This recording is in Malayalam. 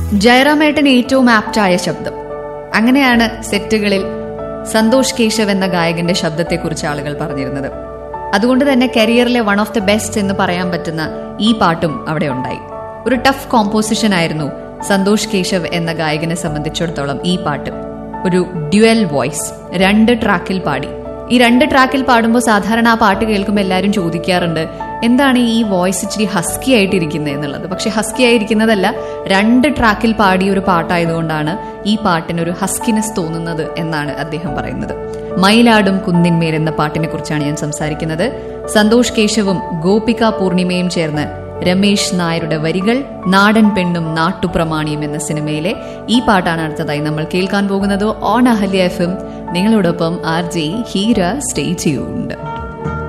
ജയറാമേട്ടൻ ഏറ്റവും ആപ്റ്റായ ശബ്ദം അങ്ങനെയാണ് സെറ്റുകളിൽ സന്തോഷ് കേശവ് എന്ന ഗായകന്റെ ശബ്ദത്തെക്കുറിച്ച് ആളുകൾ പറഞ്ഞിരുന്നത് അതുകൊണ്ട് തന്നെ കരിയറിലെ വൺ ഓഫ് ദി ബെസ്റ്റ് എന്ന് പറയാൻ പറ്റുന്ന ഈ പാട്ടും അവിടെ ഉണ്ടായി ഒരു ടഫ് കോമ്പോസിഷൻ ആയിരുന്നു സന്തോഷ് കേശവ് എന്ന ഗായകനെ സംബന്ധിച്ചിടത്തോളം ഈ പാട്ട് ഒരു ഡ്യുവൽ വോയിസ് രണ്ട് ട്രാക്കിൽ പാടി ഈ രണ്ട് ട്രാക്കിൽ പാടുമ്പോൾ സാധാരണ ആ പാട്ട് കേൾക്കുമ്പോൾ എല്ലാവരും ചോദിക്കാറുണ്ട് എന്താണ് ഈ വോയിസ് ഇച്ചിരി ഹസ്കി ആയിട്ടിരിക്കുന്നത് എന്നുള്ളത് പക്ഷെ ഹസ്കി ആയിരിക്കുന്നതല്ല രണ്ട് ട്രാക്കിൽ പാടിയ ഒരു പാട്ടായതുകൊണ്ടാണ് ഈ പാട്ടിന് ഒരു ഹസ്കിനെസ് തോന്നുന്നത് എന്നാണ് അദ്ദേഹം പറയുന്നത് മയിലാടും കുന്നിന്മേൽ എന്ന പാട്ടിനെ കുറിച്ചാണ് ഞാൻ സംസാരിക്കുന്നത് സന്തോഷ് കേശവും ഗോപിക പൂർണിമയും ചേർന്ന് രമേശ് നായരുടെ വരികൾ നാടൻ പെണ്ണും നാട്ടുപ്രമാണിയും എന്ന സിനിമയിലെ ഈ പാട്ടാണ് അടുത്തതായി നമ്മൾ കേൾക്കാൻ പോകുന്നത് ഓൺ അഹല്യ എഫ് എം നിങ്ങളോടൊപ്പം R J Heera stay tuned